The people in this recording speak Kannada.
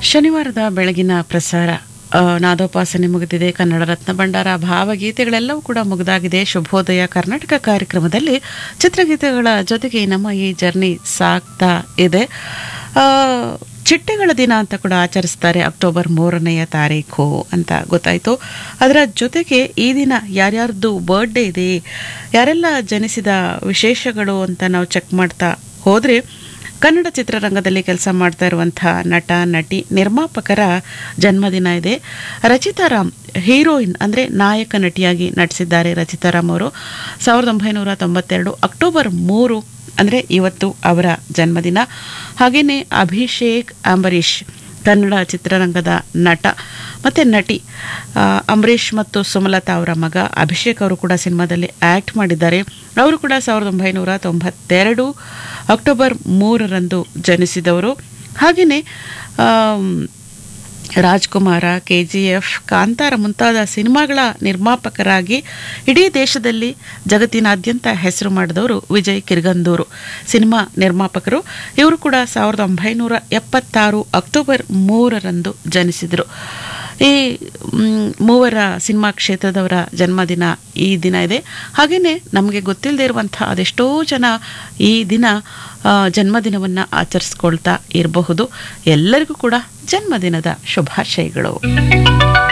ಶನಿವಾರದ ಬೆಳಗಿನ ಪ್ರಸಾರ ಆ, ನಾದೋಪಾಸನೆ ಮುಗಿದಿದೆ ಕನ್ನಡ ರತ್ನ ಭಂಡಾರ ಭಾವಗೀತೆಗಳೆಲ್ಲವೂ ಕೂಡ ಮುಗಿದಾಗಿದೆ ಶುಭೋದಯ ಕರ್ನಾಟಕ ಕಾರ್ಯಕ್ರಮದಲ್ಲಿ ಚಿತ್ರಗೀತೆಗಳ ಜೊತೆಗೆ ನಮ್ಮ ಈ ಜರ್ನಿ ಸಾಗ್ತಾ ಇದೆ ಆ, ಚಿಟ್ಟೆಗಳ ದಿನ ಅಂತ ಕೂಡ ಆಚರಿಸ್ತಾರೆ ಅಕ್ಟೋಬರ್ ಮೂರನೆಯ ತಾರೀಕು ಅಂತ ಗೊತ್ತಾಯಿತು ಅದರ ಜೊತೆಗೆ ಈ ದಿನ ಯಾರ್ಯಾರ್ದು ಬರ್ಡೇ ಇದೆ ಯಾರೆಲ್ಲ ಜನಿಸಿದ ವಿಶೇಷಗಳು ಅಂತ ನಾವು ಚೆಕ್ ಮಾಡ್ತಾ ಹೋದರೆ ಕನ್ನಡ ಚಿತ್ರರಂಗದಲ್ಲಿ ಕೆಲಸ ಮಾಡ್ತಾ ಇರುವಂಥ ನಟ ನಟಿ ನಿರ್ಮಾಪಕರ ಜನ್ಮದಿನ ಇದೆ ರಚಿತಾರಾಮ್ ಹೀರೋಯಿನ್ ಅಂದರೆ ನಾಯಕ ನಟಿಯಾಗಿ ನಟಿಸಿದ್ದಾರೆ ರಚಿತಾರಾಮ್ ಅವರು ಸಾವಿರದ ಒಂಬೈನೂರ ತೊಂಬತ್ತೆರಡು ಅಕ್ಟೋಬರ್ ಮೂರು ಅಂದರೆ ಇವತ್ತು ಅವರ ಜನ್ಮದಿನ ಹಾಗೆಯೇ ಅಭಿಷೇಕ್ ಅಂಬರೀಷ್ ಕನ್ನಡ ಚಿತ್ರರಂಗದ ನಟ ಮತ್ತು ನಟಿ ಆ, ಅಂಬರೀಷ್ ಮತ್ತು ಸುಮಲತಾ ಅವರ ಮಗ ಅಭಿಷೇಕ್ ಅವರು ಕೂಡ ಸಿನಿಮಾದಲ್ಲಿ ಆ್ಯಕ್ಟ್ ಮಾಡಿದ್ದಾರೆ ಅವರು ಕೂಡ ಸಾವಿರದ ಒಂಬೈನೂರ ತೊಂಬತ್ತೆರಡು ಅಕ್ಟೋಬರ್ ಮೂರರಂದು ಜನಿಸಿದವರು ಹಾಗೆಯೇ Rajkumar K G F Kantara ಮುಂತಾದ ಸಿನಿಮಾಗಳ ನಿರ್ಮಾಪಕರಾಗಿ ಇಡೀ ದೇಶದಲ್ಲಿ ಜಗತ್ತಿನಾದ್ಯಂತ ಹೆಸರು ಮಾಡಿದವರು ವಿಜಯ್ ಕಿರ್ಗಂದೂರು ಸಿನಿಮಾ ನಿರ್ಮಾಪಕರು ಇವರು ಕೂಡ ಸಾವಿರದ ಒಂಬೈನೂರ ಎಪ್ಪತ್ತಾರು ಅಕ್ಟೋಬರ್ ಮೂರರಂದು ಜನಿಸಿದರು ಈ ಮ್, ಮೂವರ ಸಿನಿಮಾ ಕ್ಷೇತ್ರದವರ ಜನ್ಮದಿನ ಈ ದಿನ ಇದೆ ಹಾಗೆಯೇ ನಮಗೆ ಗೊತ್ತಿಲ್ಲದೆ ಇರುವಂಥ ಅದೆಷ್ಟೋ ಜನ ಈ ದಿನ ಆ, ಜನ್ಮದಿನವನ್ನು ಆಚರಿಸ್ಕೊಳ್ತಾ ಇರಬಹುದು ಎಲ್ಲರಿಗೂ ಕೂಡ ಜನ್ಮದಿನದ ಶುಭಾಶಯಗಳು